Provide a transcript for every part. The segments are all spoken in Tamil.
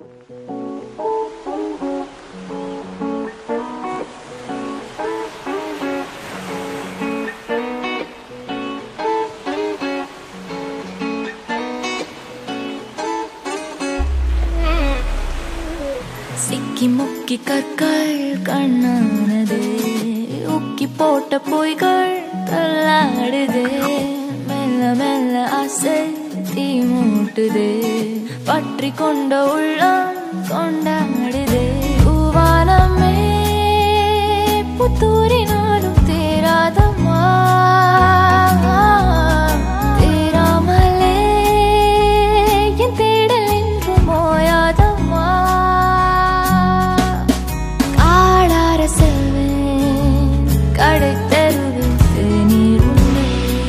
சிக்கி முக்கி கற்கள் கண்ணானதே உக்கி போட்ட பொய்கள் தள்ளாடுதே மெல்ல மெல்ல ஆசை தீ மூட்டுதே பற்றி கொண்ட உள்ளம் கொண்டாடுதே பூவானமே புத்தூரினாலும் தேராதம்மா தேராமலே என் தேடல் என்றும் ஓயாதம்மா காடார செல்வேன் கடை தெருவில் தேநீர் உண்டு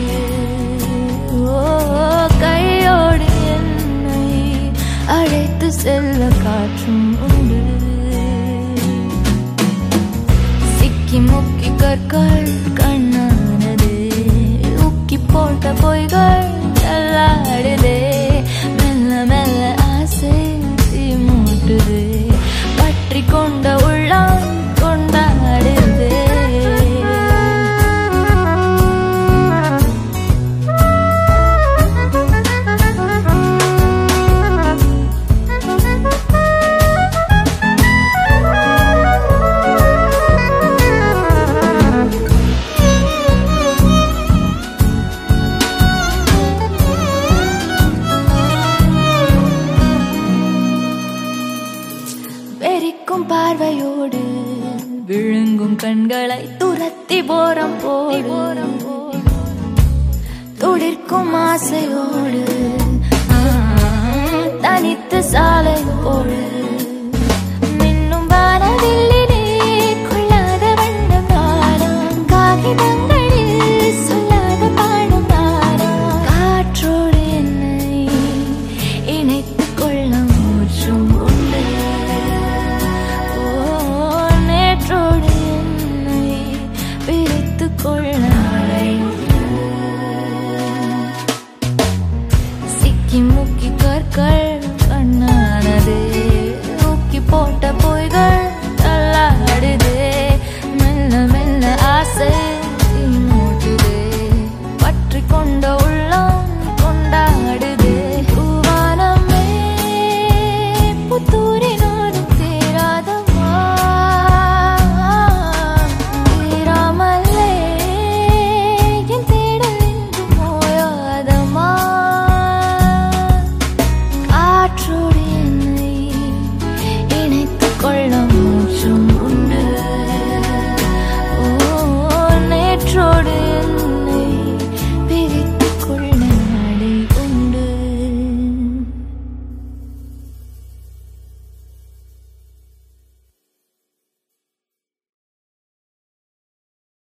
ஓ கையோடு என்னை அழைத்து செல்ல காற்றும் உண்டு சிக்கி முக்கி கற்கள் கண்ணானதே உக்கி போட்ட பொய்கள் தள்ளாடுதே மெல்ல மெல்ல ஆசை தீ மூட்டுதே பற்றி கொண்ட உள்ளம் கொண்டாடுதே வெறிக்கும் பார்வையோடு விழுங்கும் கண்களை துரத்தி போரம் போரம் துடிர்க்கும் ஆசையோடு ஆ, தனித்து சாலையோடு